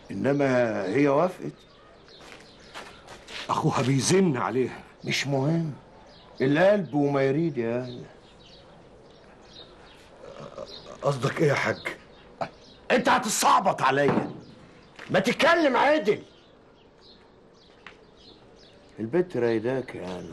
انما هي وافقت اخوها بيزن عليها مش مهم القلب وما يريد يا أهل. قصدك ايه يا حاج انت هتصعبط عليا ما تتكلم عادل البت رايداك يا انا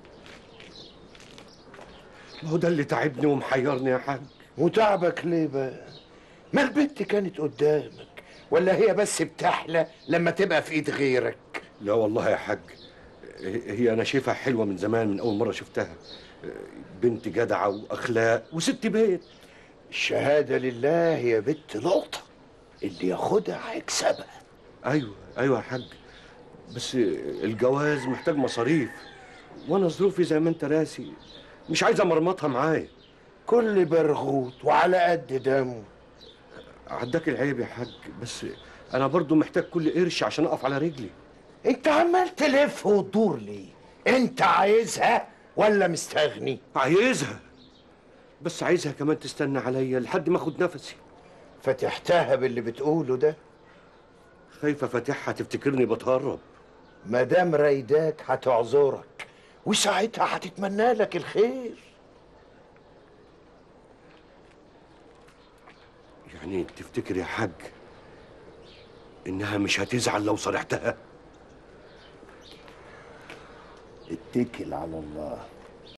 ما هو ده اللي تعبني ومحيرني يا حاج وتعبك ليه بقى ما البت كانت قدامك ولا هي بس بتحلى لما تبقى في ايد غيرك لا والله يا حاج هي انا شايفها حلوه من زمان من اول مره شفتها بنت جدعه واخلاق وست بيت الشهاده لله يا بت لقطه اللي ياخدها هيكسبها ايوه ايوه يا حاج بس الجواز محتاج مصاريف وانا ظروفي زي ما انت راسي مش عايز امرمطها معايا كل برغوت وعلى قد دمه عداك العيب يا حاج بس انا برضو محتاج كل قرش عشان اقف على رجلي انت عمال تلف وتدور ليه انت عايزها ولا مستغني عايزها بس عايزها كمان تستنى عليا لحد ما اخد نفسي فتحتها باللي بتقوله ده خايفه فاتحها تفتكرني بتهرب مدام رايداك هتعذرك وساعتها هتتمنى لك الخير يعني تفتكر يا حاج انها مش هتزعل لو صرحتها اتكل على الله